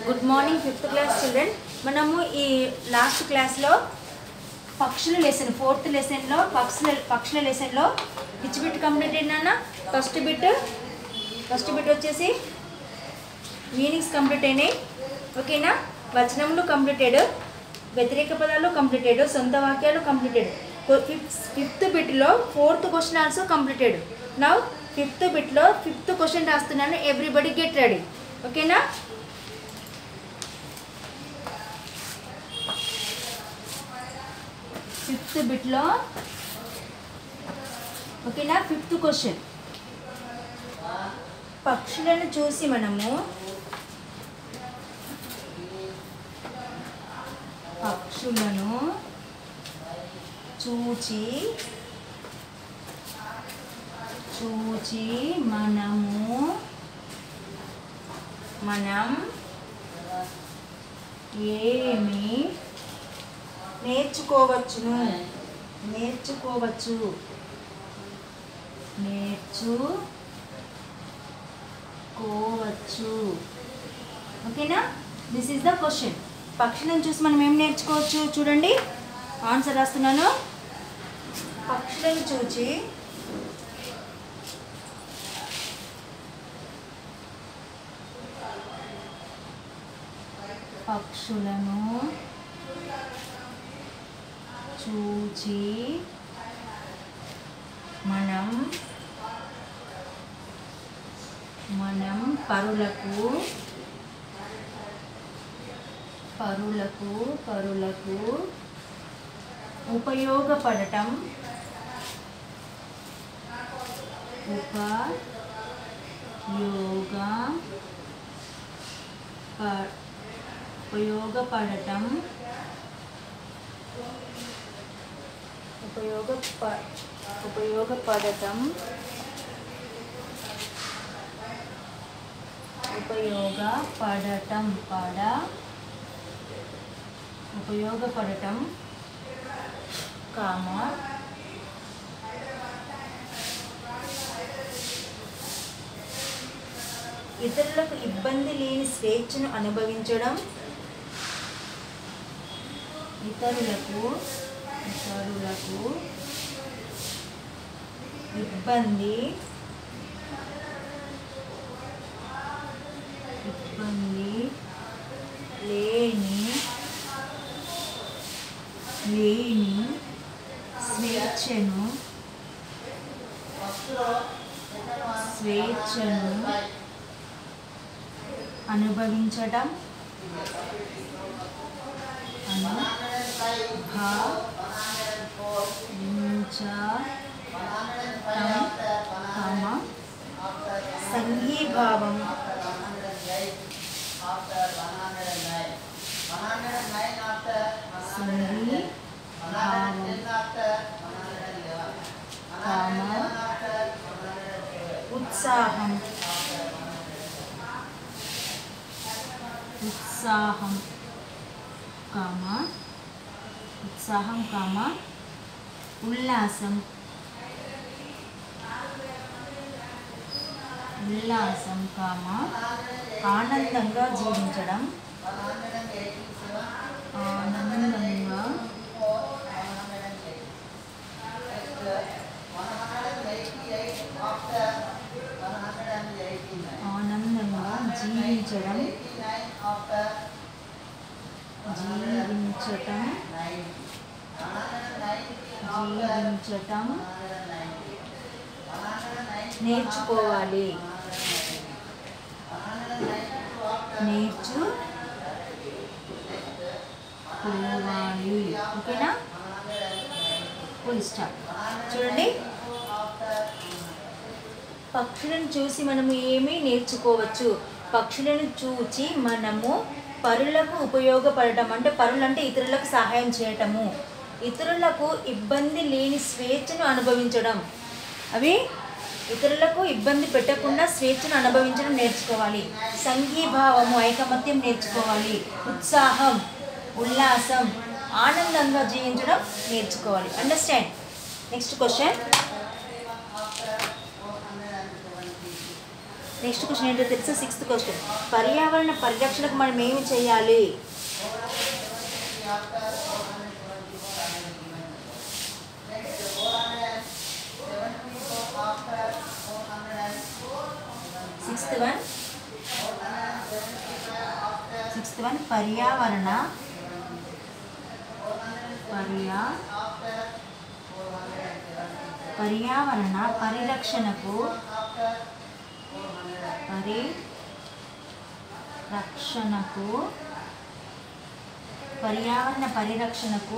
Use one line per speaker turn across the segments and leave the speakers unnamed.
Good morning fifth class children మనము ఈ last క్లాస్లో పక్షుల లెసన్ ఫోర్త్ లెసన్లో పక్షుల పక్షుల లెసన్లో విచ్ బిట్ కంప్లీట్ అయిందన్న ఫస్ట్ బిట్ ఫస్ట్ బిట్ వచ్చేసి మీనింగ్స్ కంప్లీట్ అయినాయి ఓకేనా వచనములు కంప్లీటెడ్ వ్యతిరేక పదాలు కంప్లీటెడ్ సొంత వాక్యాలు కంప్లీటెడ్ ఫిఫ్త్ ఫిఫ్త్ బిట్లో fourth question also completed now fifth బిట్లో ఫిఫ్త్ క్వశ్చన్ రాస్తున్నాను ఎవ్రీబడి గెట్ రెడీ ఓకేనా ఫిఫ్త్ బిట్లో ఓకేనా ఫిఫ్త్ క్వశ్చన్ పక్షులను చూసి మనము పక్షులను చూచి చూచి మనము మనం ఏమి నేర్చుకోవచ్చును నేర్చుకోవచ్చు నేర్చుకోవచ్చు ఓకేనా దిస్ ఈస్ ద క్వశ్చన్ పక్షులను చూసి మనం ఏం నేర్చుకోవచ్చు చూడండి ఆన్సర్ రాస్తున్నాను పక్షులను చూచి పక్షులను చూచి మనం మనం పరులకు పరులకు పరులకు ఉపయోగపడటం ఉపయోగ ప- ఉపయోగపడటం ఉపయోగప ఉపయోగపడటం ఉపయోగపడటం పడ ఉపయోగపడటం కామ ఇతరులకు ఇబ్బంది లేని స్వేచ్ఛను అనుభవించడం ఇతరులకు ఇతరులకు ఇబ్బంది ఇబ్బంది లేని లేని స్వేచ్ఛను స్వేచ్ఛను అనుభవించటం అనుభవించటం కామ సంఘీభావం సంఘీభావం కామ ఉత్సాహం ఉత్సాహం కామ ఉత్సాహం కామ ఉల్లాసం ఉల్లాసం కామ ఆనందంగా జీవించడం ఆనందంగా ఆనందంగా జీవించడం జీవించటం జీవించటం నేర్చుకోవాలి నేర్చుకోవాలి ఓకేనా ఫుల్ స్టాప్ చూడండి పక్షులను చూసి మనము ఏమి నేర్చుకోవచ్చు పక్షులను చూచి మనము పరులకు ఉపయోగపడటం అంటే పరులు అంటే ఇతరులకు సహాయం చేయటము ఇతరులకు ఇబ్బంది లేని స్వేచ్ఛను అనుభవించడం అవి ఇతరులకు ఇబ్బంది పెట్టకుండా స్వేచ్ఛను అనుభవించడం నేర్చుకోవాలి సంఘీభావము ఐకమత్యం నేర్చుకోవాలి ఉత్సాహం ఉల్లాసం ఆనందంగా జీవించడం నేర్చుకోవాలి understand next question next question ఏంటో తెలుసా సిక్స్త్ క్వశ్చన్ పర్యావరణ పరిరక్షణకు మనం ఏమి చేయాలి సిక్స్త్ వన్ సిక్స్త్ వన్ పర్యావరణ పర్యా పర్యావరణ పరిరక్షణకు పరిరక్షణకు పర్యావరణ పరిరక్షణకు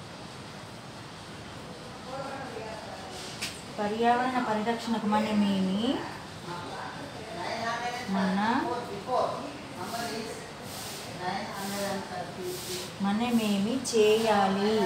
పర్యావరణ పరిరక్షణకు మనమేమి మన మనమేమి చేయాలి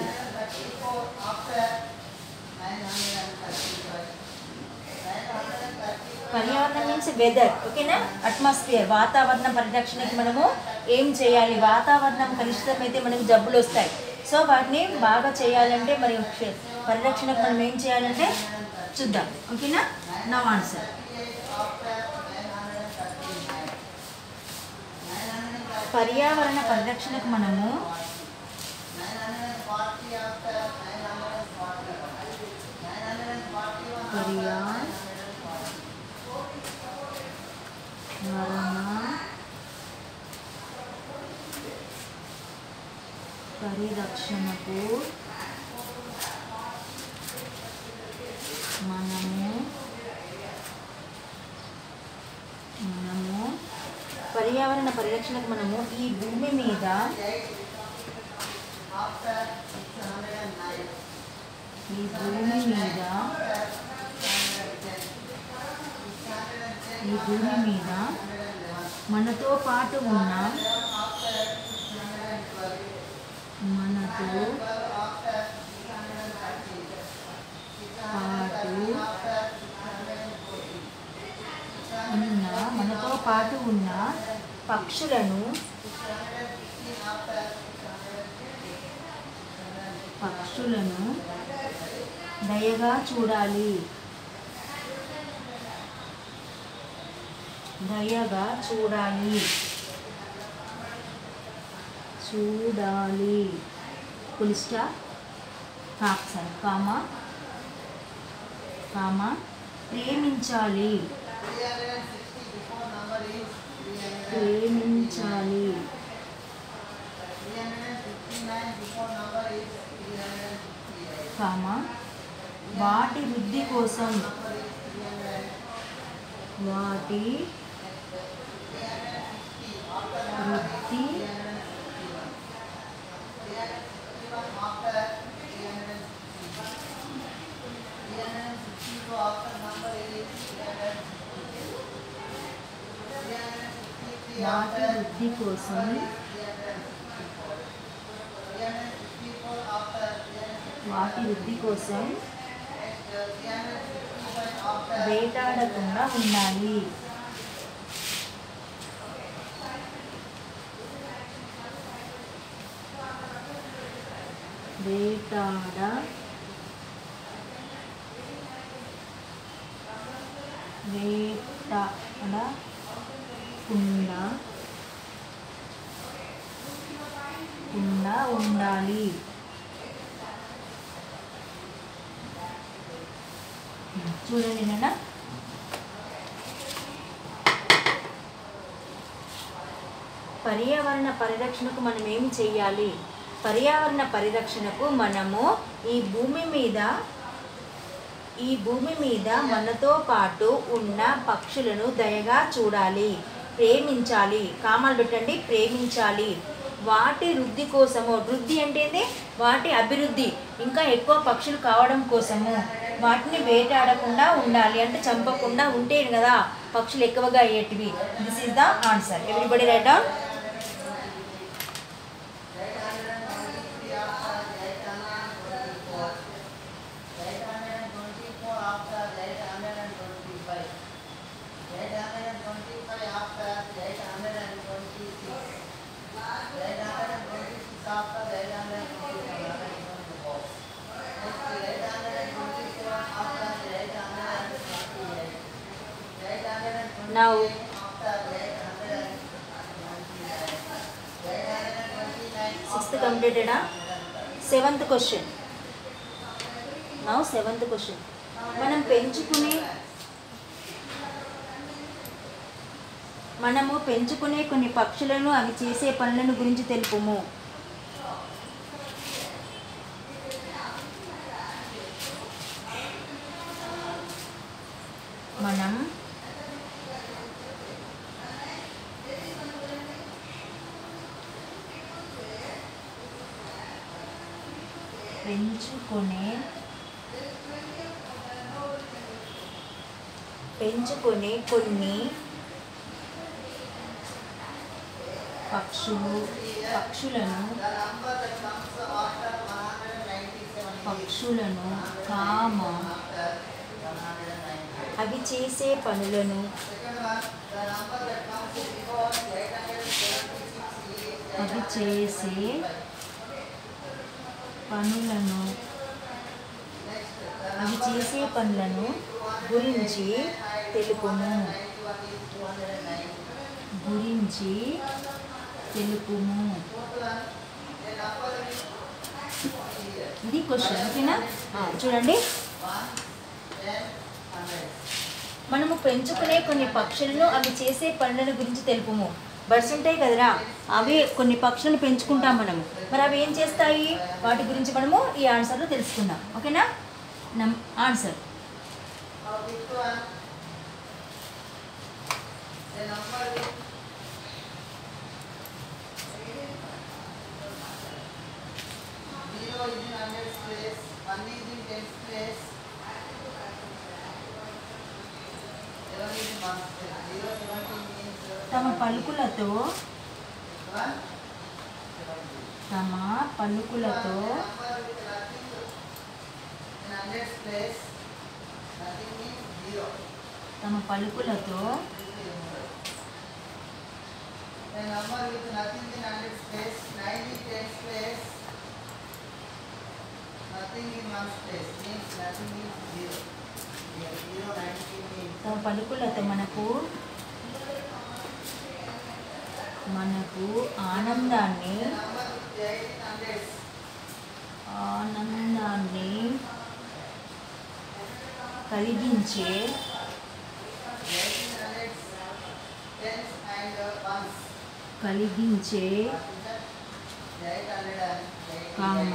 పర్యావరణం మీన్స్ వెదర్ ఓకేనా అట్మాస్ఫియర్ వాతావరణ పరిరక్షణకి మనము ఏం చేయాలి వాతావరణం కలుషితమైతే మనకు జబ్బులు వస్తాయి సో వాటిని బాగా చేయాలంటే మరి క్ష- పరిరక్షణకు మనం ఏం చేయాలంటే చూద్దాం ఓకేనా నా ఆన్సర్ పర్యావరణ పరిరక్షణకు మనము పర్యావరణ పరిరక్షణకు మనము మనము పర్యావరణ పరిరక్షణకు మనము ఈ భూమి మీద ఈ భూమి మీద ఈ భూమి మీద మనతో పాటు ఉన్న మనతో పాటు ఉన్న మనతో పాటు ఉన్న పక్షులను పక్షులను దయగా చూడాలి దయగా చూడాలి చూడాలి పులిస్టా కాక్సర్ కామ కామ ప్రేమించాలి ప్రేమించాలి కామ వాటి వృద్ధి కోసం వాటి వృద్ధి వాటి వృద్ధి కోసం వాటి వృద్ధి కోసం వేటాడకుండా ఉండాలి వేటాడ వేటాడకుండా కుండా ఉండాలి చూడండి నాన్న పర్యావరణ పరిరక్షణకు మనం ఏమి చెయ్యాలి పర్యావరణ పరిరక్షణకు మనము ఈ భూమి మీద ఈ భూమి మీద మనతో పాటు ఉన్న పక్షులను దయగా చూడాలి ప్రేమించాలి కామాలు పెట్టండి ప్రేమించాలి వాటి వృద్ధి కోసము వృద్ధి అంటే ఏంది? వాటి అభివృద్ధి ఇంకా ఎక్కువ పక్షులు కావడం కోసము వాటిని వేటాడకుండా ఉండాలి అంటే చంపకుండా ఉంటే కదా పక్షులు ఎక్కువగా అయ్యేటివి this is the answer everybody write down now sixth కంప్లీటెడా seventh question now seventh question మనం పెంచుకునే మనము పెంచుకునే కొన్ని పక్షులను అవి చేసే పనులను గురించి తెలుపుము మనం పెంచుకునే పెంచుకునే కొన్ని పక్షులు పక్షులను పక్షులను కామ అవి చేసే పనులను అవి చేసే పనులను అవి చేసే పనులను గురించి తెలుపుము గురించి తెలుపుము ఇది క్వశ్చన్ ఓకేనా ఆ, చూడండి మనము పెంచుకునే కొన్ని పక్షులను అవి చేసే పనులను గురించి తెలుపుము బర్డ్స్ ఉంటాయి కదరా అవి కొన్ని పక్షులను పెంచుకుంటాం మనము మరి అవి ఏం చేస్తాయి వాటి గురించి మనము ఈ ఆన్సర్లో తెలుసుకుందాం ఓకేనా నమ్ ఆన్సర్ తమ పలుకులతో తమ పలుకులతో తమ పలుకులతో
A number with nothing in hundreds place, nine in tens place, nothing in ones place, means nothing is zero. Here, zero, nineteen means
తమ పలుకులతో మనకు మనకు ఆనందాన్ని
number with eight in hundreds,
ఆనందాన్ని కలిగించే
eight in hundreds, tens and uh, ones.
కలిగించే
Eight hundred and eight.
Comma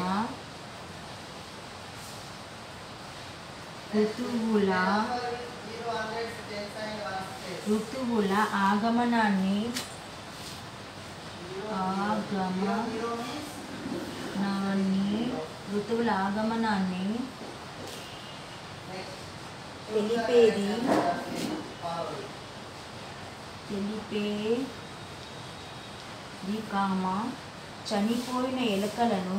ఋతువుల
Number with zero hundreds, tens and ones place.
ఋతువుల ఆగమనాన్ని
Zero,
ఆగమ
zero means
నాన్ని ఋతువుల ఆగమనాన్ని
next.
తెలిపేది
Power.
తెలిపేది కామ చనిపోయిన ఎలుకలను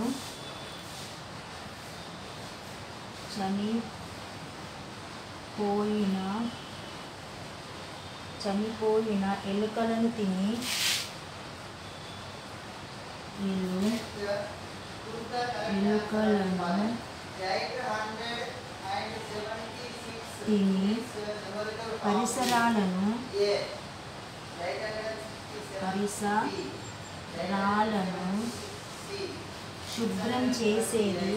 చనిపోయిన చనిపోయిన ఎలుకలను తిని ఎలు ఎలుకలను తిని పరిసరాలను పరిసరాలను శుభ్రం చేసేది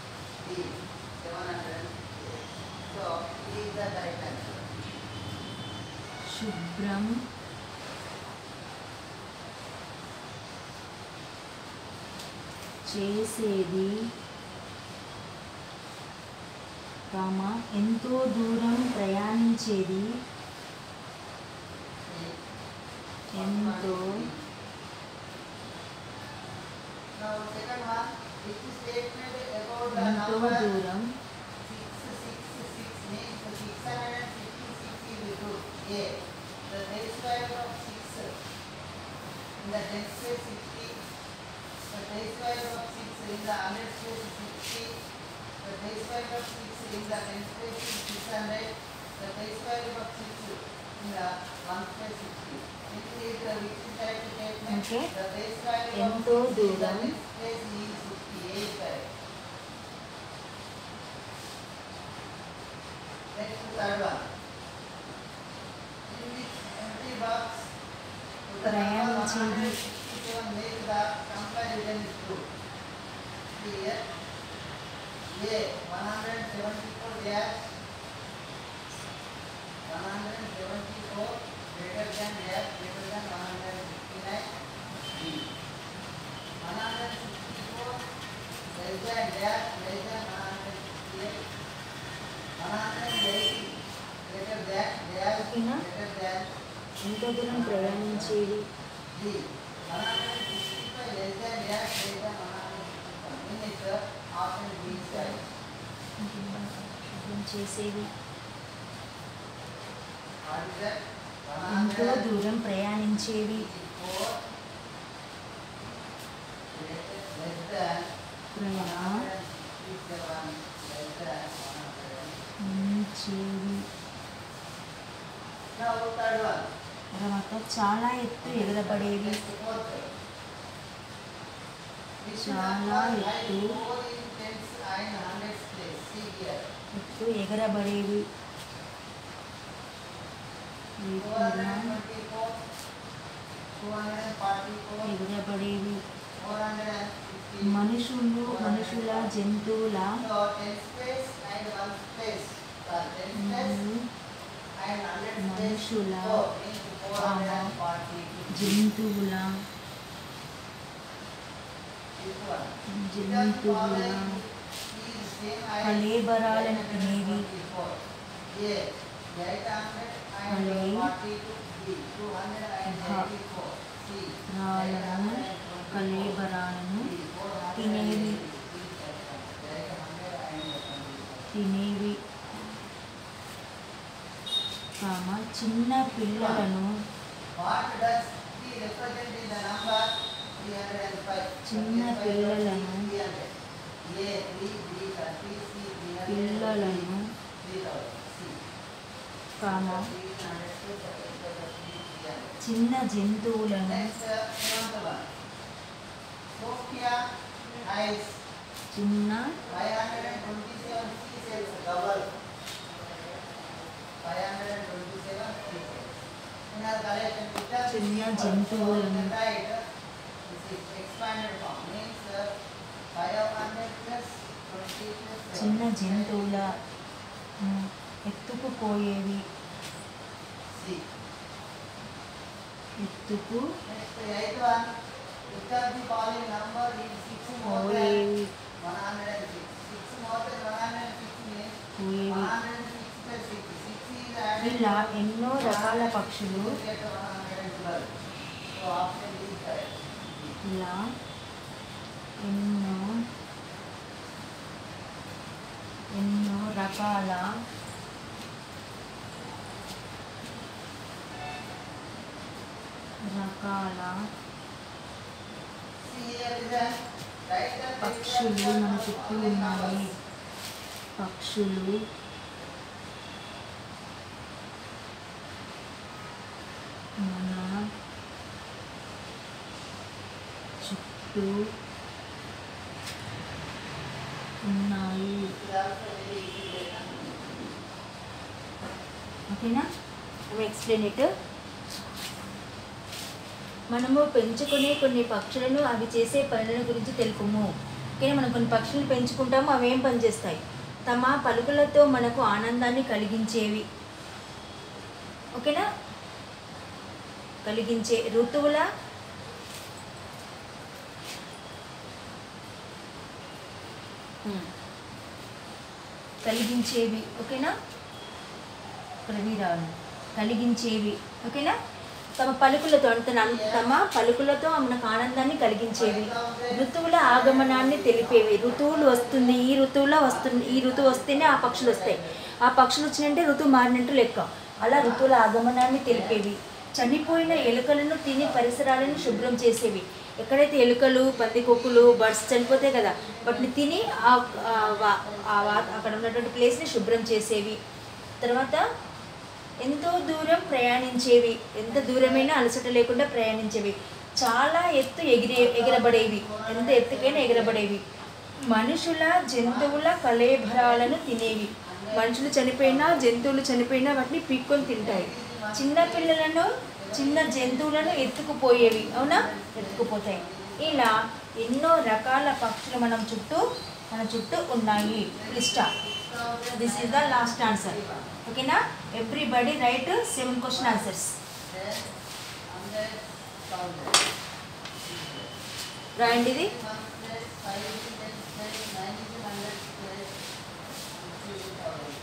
శుభ్రం చేసేది కామ ఎంతో దూరం ప్రయాణించేది ఎంతో
Now second one, which is statement about the
ఎంతో
number
దూరం
six six six means six hundred and fifty six is equal to A. The base value of six in the tens place sixty. The base value of six in the hundreds place is sixty. The base value of six in the tens place is six hundred. The base value of six in the ones place sixty. This is the which type statement.
Okay.
The base value of
ఎంతో
six in the
దూరం.
tens place is sixty. A is correct. Next third one. In which
ప్రయాణించేది
make the comparison true. Here, A 174 dash 174 greater than dash greater than 159 B. 164 less than dash less than 168 180 greater than dash
ఓకేనా?
greater than
ఎంత దూరం ప్రయాణించేది
D. 165 less than dash less than 165 in its option B side.
శుభ్రం చేసేది
What is that?
ఎంతో దూరం ప్రయాణించేవి
164 less than
ప్రయాణించేవి
167 less than 100. Now third one.
తర్వాత చాలా ఎత్తు ఎగరబడేవి
Next fourth. Which
చాలా
number
ఎత్తు.
I four in tens and hundreds place? See here.
ఎత్తు ఎగరబడేవి ఎత్తుగా
424, 244,
ఎగరబడేవి
450.
మనుషులు మనుషుల జంతువుల
So ten space and one space. Sorry, ten space
మరియు
and hundred space.
మనుషుల
Four into four hundred and forty.
జంతువుల
This one.
జంతువుల కళేబరాలను తినేవి రాళ్ళను కళేబరాలను తినేవి తినేవి కామ చిన్న పిల్లలను చిన్న పిల్లలను పిల్లలను కామ చిన్న జంతువులను
Sophia eyes
చిన్న
527 C cells double. 527 C cells. In our collection, which are
చిన్న
the
జంతువులను.
So, right, this is expanded form means uh, 500 plus 20 plus
చిన్న
7.
జంతువుల ను ఎత్తుకుపోయేవి
C.
ఎత్తుకు
Next, the eighth one. Which of the following number is 6 more than
పోయేవి
106? 6 more than 106 means
పోయేవి
106 plus 6. 6 is added
ఇలా ఎన్నో రకాల పక్షులు
to get 112. So option is correct.
ఇలా ఎన్నో ఎన్నో రకాల రకాల
See here is a right hand
పక్షులు మన చుట్టూ ఉన్నాయి పక్షులు మన చుట్టూ ఉన్నాయి ఓకేనా ఎక్స్ప్లెయిన్ ఇట్ మనము పెంచుకునే కొన్ని పక్షులను అవి చేసే పనుల గురించి తెలుపుము ఓకే మనం కొన్ని పక్షులను పెంచుకుంటాము అవి ఏం పని చేస్తాయి తమ పలుకులతో మనకు ఆనందాన్ని కలిగించేవి ఓకేనా కలిగించే ఋతువుల హ్మ్. కలిగించేవి ఓకేనా ఇక్కడ వి రావాలి కలిగించేవి ఓకేనా తమ పలుకులతో అంటే తన తమ పలుకులతో మనకు ఆనందాన్ని కలిగించేవి ఋతువుల ఆగమనాన్ని తెలిపేవి ఋతువులు వస్తుంది ఈ ఋతువులో వస్తుంది ఈ ఋతువు వస్తేనే ఆ పక్షులు వస్తాయి ఆ పక్షులు వచ్చినంటే ఋతువు మారినట్టు లెక్క అలా ఋతువుల ఆగమనాన్ని తెలిపేవి చనిపోయిన ఎలుకలను తిని పరిసరాలను శుభ్రం చేసేవి ఎక్కడైతే ఎలుకలు పందికొక్కులు బర్డ్స్ చనిపోతాయి కదా వాటిని తిని ఆ ఆ వా- ఆ వా- అక్కడ ఉన్నటువంటి ప్లేస్ని శుభ్రం చేసేవి తర్వాత ఎంతో దూరం ప్రయాణించేవి ఎంత దూరమైనా అలసట లేకుండా ప్రయాణించేవి చాలా ఎత్తు ఎగిరే ఎగరబడేవి ఎంత ఎత్తుకైనా ఎగరబడేవి మనుషుల జంతువుల కళేభరాలను తినేవి మనుషులు చనిపోయినా జంతువులు చనిపోయినా వాటిని పీక్కొని తింటాయి చిన్న పిల్లలను చిన్న జంతువులను ఎత్తుకుపోయేవి అవునా ఎత్తుకుపోతాయి ఇలా ఎన్నో రకాల పక్షులు మనం చుట్టూ మన చుట్టూ ఉన్నాయి లిస్టా this is the last answer ఓకేనా everybody write seven question answers
Then hundred thousand.
రాయండి ఇది
One plus five is ten plus nine is hundred plus fifty thousand.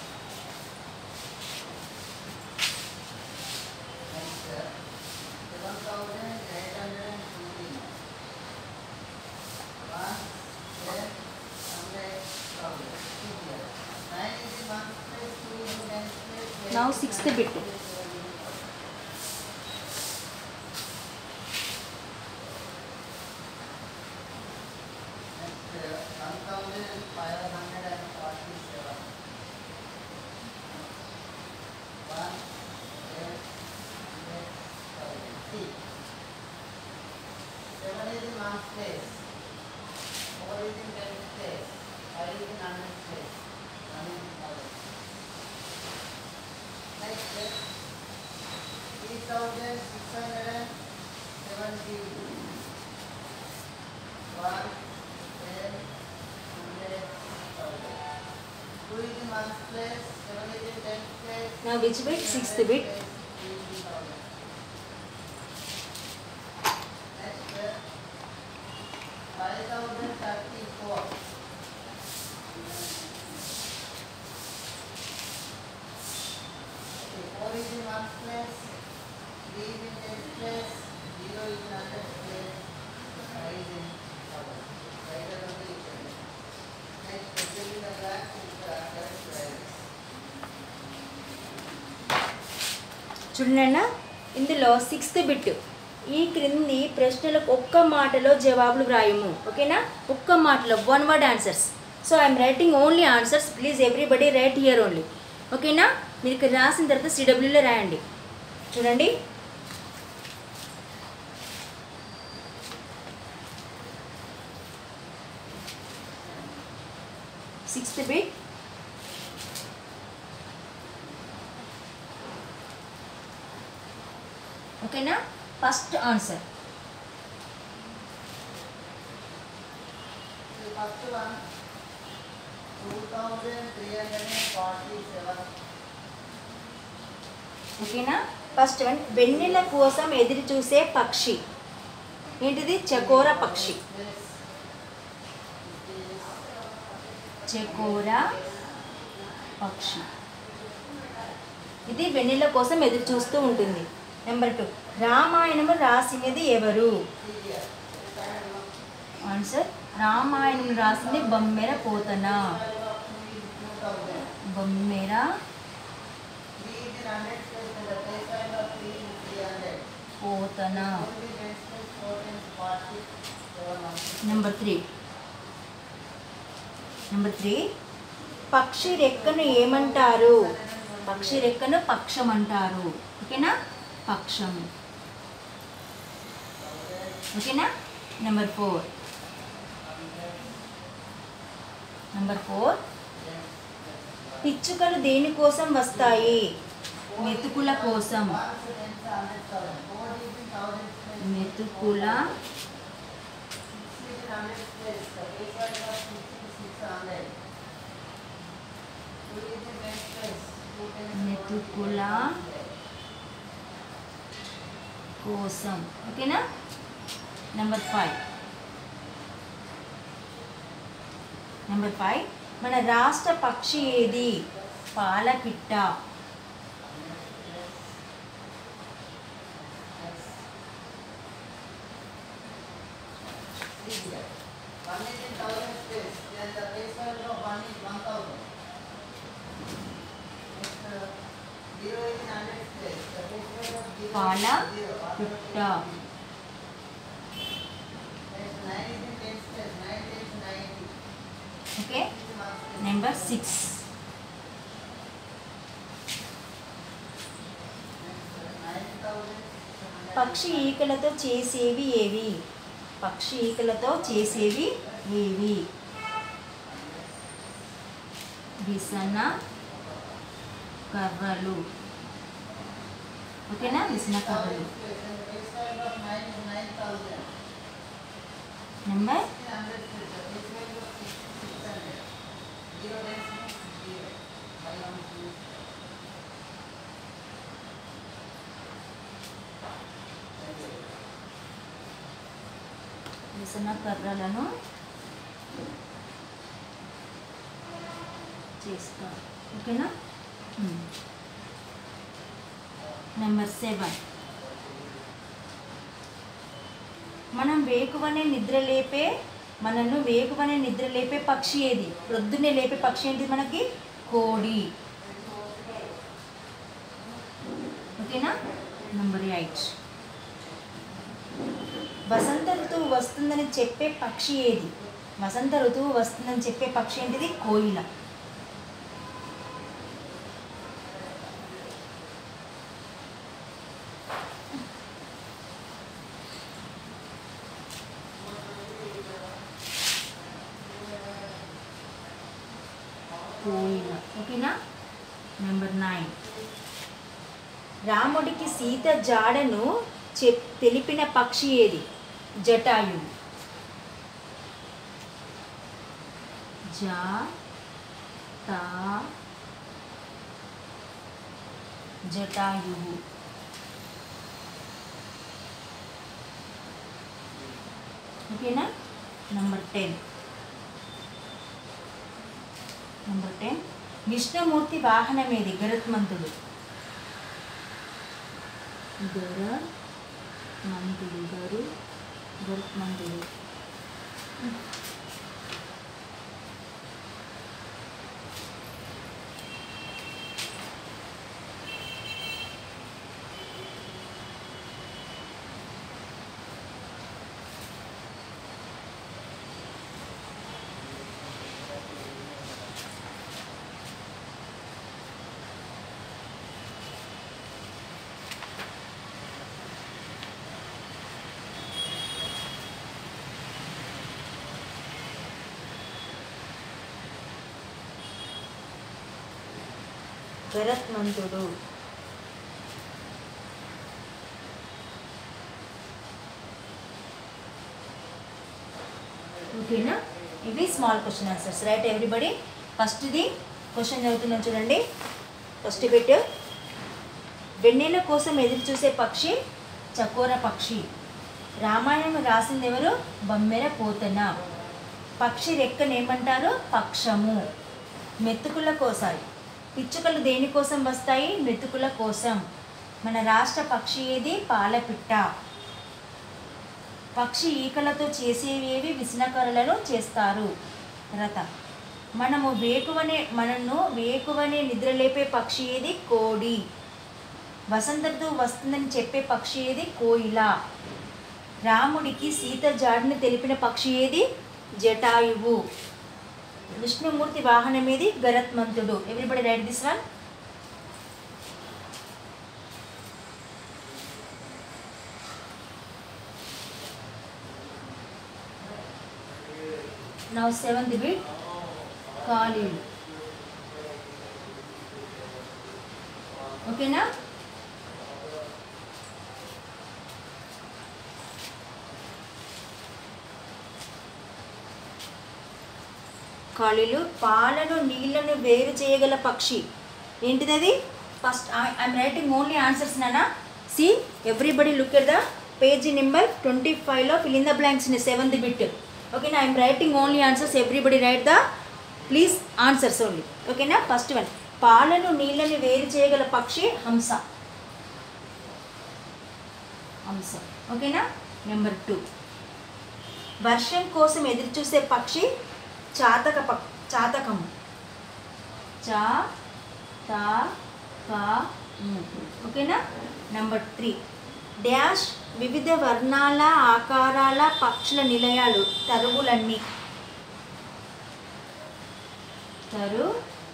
Next, seven thousand eight hundred and twenty. One ten hundred thousand. Nine is one plus two is ten plus.
Now sixth bit.
one thousand five hundred and forty-seven. One, eight, hundred, thousand. See. Seven is in one place. Four is in ten place. Five is in hundred place. One is in thousand. Next, three thousand six hundred and seventy. One, ten, hundred, thousand. Two is in one place, seven is in ten place.
Now which bit? Sixth bit.
Next, five thousand thirty-four. Okay, four is in one place, three is in ten place, zero is in hundred place, five is in thousand. Right around the equation. Next, fill in the blank with the correct values.
చూడండి ఇందులో sixth bit ఈ క్రింది ప్రశ్నలకు ఒక్క మాటలో జవాబులు వ్రాయము ఓకేనా ఒక్క మాటలో one word answers so I'm writing only answers please everybody write here only ఓకేనా మీరు ఇక్కడ రాసిన తర్వాత సిడబ్ల్యూలో రాయండి చూడండి సిక్స్త్ బిట్ ఓకేనా first answer
The first one, two thousand three hundred and forty-seven.
ఓకేనా ఫస్ట్ వన్ వెన్నెల కోసం ఎదురు చూసే పక్షి ఏంటిది చకోర పక్షి
This, this,
చకోర పక్షి ఇది వెన్నెల కోసం ఎదురు చూస్తూ ఉంటుంది నెంబర్ టూ రామాయణము రాసినది ఎవరు
here.
ఆన్సర్ రామాయణం రాసింది Bommera Pothana
Two thousand.
Bommera
Three is in hundred place, and the place value of three is three hundred.
Pothana
Only tens place, four tens, forty, seven hundred.
Number three number three పక్షి రెక్కను ఏమంటారు పక్షి రెక్కను పక్షం అంటారు ఓకేనా పక్షం ఓకేనా నెంబర్ ఫోర్ నెంబర్ ఫోర్ పిచ్చుకలు దేనికోసం వస్తాయి మెతుకుల కోసం
Once tens, hundred thousand. Four is in thousand place.
మెతుకుల
Six is in hundred place, the place value of six is six hundred. Two is in tens place, two tens,
మెతుకుల కోసం ఓకేనా number five number five మన రాష్ట్ర పక్షి ఏది పాలపిట్ట
Easier. One is in thousand place, then the base value of one is one thousand. Next, uh, zero is in hundred place, the base value of zero
పాల
is zero.
పిట్ట
Next, nine is in tens place, nine is ninety.
Okay
This is one place.
Number six
Next, uh, nine thousand six hundred.
పక్షి ఈకలతో చేసేవి ఏవి పక్షి ఈకలతో చేసేవి ఏవి విసన కర్రలు ఓకేనా విసన కర్రలు
base value of 9 9000.
Number
100 filter. Base value of 600. Zero density, zero. By one two.
విసన కర్రలను చేస్తారు ఓకేనా నెంబర్ సెవెన్ మనం వేకువనే నిద్ర లేపే మనను వేకువనే నిద్ర లేపే పక్షి ఏది ప్రొద్దునే లేపే పక్షి ఏంటి మనకి కోడి ఓకేనా నెంబర్ ఎయిట్ వసంత ఋతువు వస్తుందని చెప్పే పక్షి ఏది వసంత ఋతువు వస్తుందని చెప్పే పక్షి ఏంటిది కోయిల కోయిల ఓకేనా నెంబర్ నైన్ రాముడికి సీత జాడను చెప్ తెలిపిన పక్షి ఏది జటాయువు జా తా జటాయువు ఓకేనా number ten number ten Vishnumurthy వాహనం ఏది గరుత్మంతుడు గర మంతుడు గరు గరుత్మంతుడు గరత్మంతుడు ఓకేనా ఇవి small question answers right everybody ఫస్ట్ది క్వశ్చన్ చదువుతున్నాం చూడండి ఫస్ట్ బిట్ వెన్నెల కోసం ఎదురు చూసే పక్షి చకోర పక్షి రామాయణం రాసింది ఎవరు బమ్మెర పోతన పక్షి రెక్కను ఏమంటారు పక్షము మెతుకుల కోసాయి పిచ్చుకలు దేనికోసం వస్తాయి మెతుకుల కోసం మన రాష్ట్ర పక్షి ఏది పాలపిట్ట పక్షి ఈకలతో చేసేవేవి విసనకరలను చేస్తారు రథ మనము వేకువనే మనను వేకువనే నిద్రలేపే పక్షి ఏది కోడి వసంత ఋతువు వస్తుందని చెప్పే పక్షి ఏది కోయిల రాముడికి సీత జాడిని తెలిపిన పక్షి ఏది జటాయువు విష్ణుమూర్తి వాహనం ఏది Garutmanthudu everybody write this one now seventh bit ఖాళీలు ఓకేనా ఖాళీలు పాలను నీళ్లను వేరు చేయగల పక్షి ఏంటిది అది first I'm writing only answers నానా see everybody look at the page number twenty ఫైవ్లో fill in the blanks in seventh bit ఓకేనా I'm writing only answers everybody write the please answers only ఓకేనా ఫస్ట్ వన్ పాలను నీళ్ళని వేరు చేయగల పక్షి హంస హంస ఓకేనా నెంబర్ టూ వర్షం కోసం ఎదురు చూసే పక్షి చాతక పక్ చాతకము చా తా కా ము. ఓకేనా నెంబర్ త్రీ డాష్ వివిధ వర్ణాల ఆకారాల పక్షుల నిలయాలు తరువులన్నీ తరు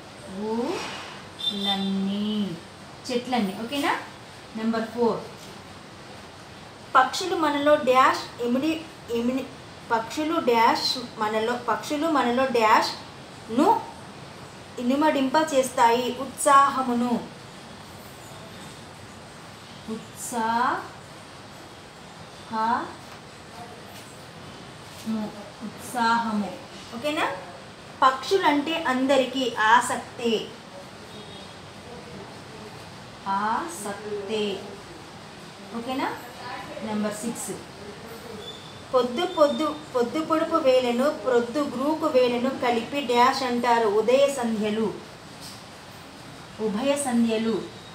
లన్నీ చెట్లన్నీ ఓకేనా నెంబర్ ఫోర్ పక్షులు మనలో డాష్ ఇమిడి ఇమిడి పక్షులు డాష్ మనలో పక్షులు మనలో డాష్ ను ఇనుమడింప చేస్తాయి ఉత్సాహమును ఉత్సాహము ఉత్సాహము ఓకేనా పక్షులంటే అందరికీ ఆసక్తి ఆసక్తి ఓకేనా నెంబర్ సిక్స్ పొద్దు పొద్దు పొద్దు పొడుపు వేలను ప్రొద్దు గ్రూకు వేలను కలిపి డాష్ అంటారు ఉదయ సంధ్యలు ఉభయ సంధ్యలు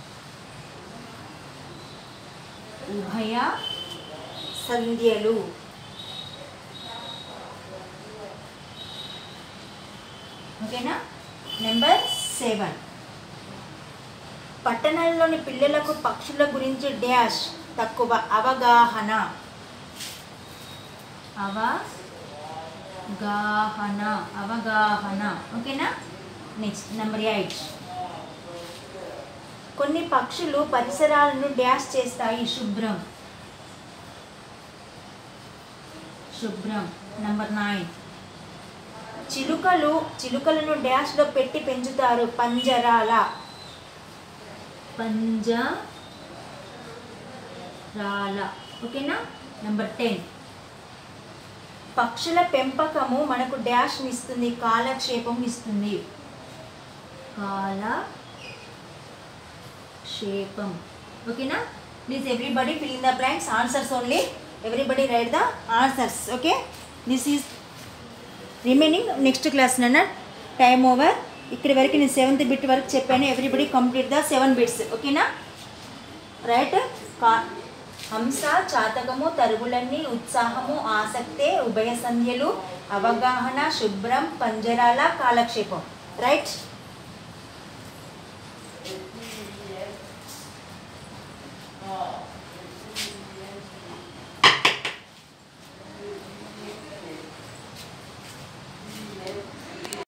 ఉభయ సంధ్యలు ఓకేనా నెంబర్ సెవెన్ పట్టణాల్లోని పిల్లలకు పక్షుల గురించి డాష్ తక్కువ అవగాహన అవగాహన అవగాహన ఓకేనా నెక్స్ట్ నెంబర్ ఎయిట్ కొన్ని పక్షులు పరిసరాలను డాష్ చేస్తాయి శుభ్రం శుభ్రం నెంబర్ నైన్ చిలుకలు చిలుకలను డాష్లో పెట్టి పెంచుతారు పంజరాల పంజరాల ఓకేనా నెంబర్ టెన్ పక్షుల పెంపకము మనకు డాష్ ఇస్తుంది కాలక్షేపం ఇస్తుంది కాలక్షేపం ఓకేనా please everybody fill in the blanks answers only everybody write the answers okay this is remaining next class నాన్న టైం ఓవర్ ఇక్కడి వరకు నేను సెవెంత్ బిట్ వరకు చెప్పాను everybody complete the seven bits ఓకేనా రైట్ కా హంస చాతకము తరుగులన్నీ ఉత్సాహము ఆసక్తే ఉభయ సంధ్యలు అవగాహన శుభ్రం పంజరాల కాలక్షేపం రైట్